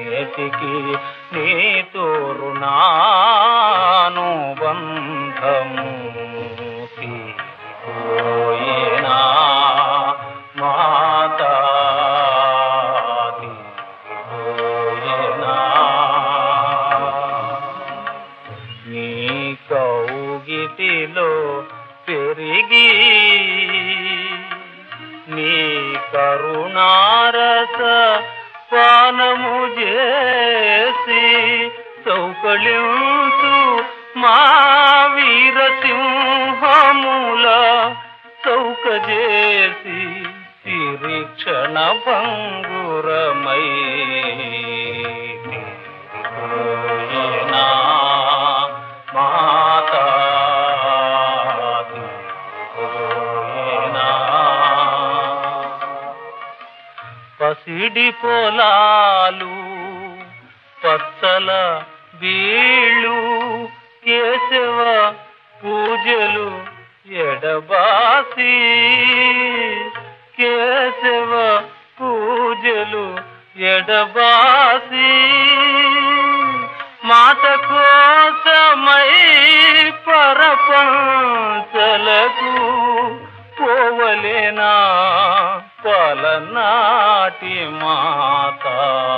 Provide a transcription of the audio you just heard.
నేటికి నీతో రుణాను బంధము తీరిపోయేనా మాతా తీరిపోయేనా నీ కౌగిటిలో పెరిగి నీ కరుణారస పానము చేసి సౌకళ్యంతు మా వీరసింహముల చౌక చేసి తిరిక్షణ భంగురమై తీరిపోయేనా మాతా తీరిపోయేనా పసిడి పొలాలు పచ్చల బీళ్ళు కేశవ పూజలు ఎడబాసి కేశవ పూజలు ఎడబాసి మాట కోసమై పరపంచలకు పోవలేనా పలనాటి మాతా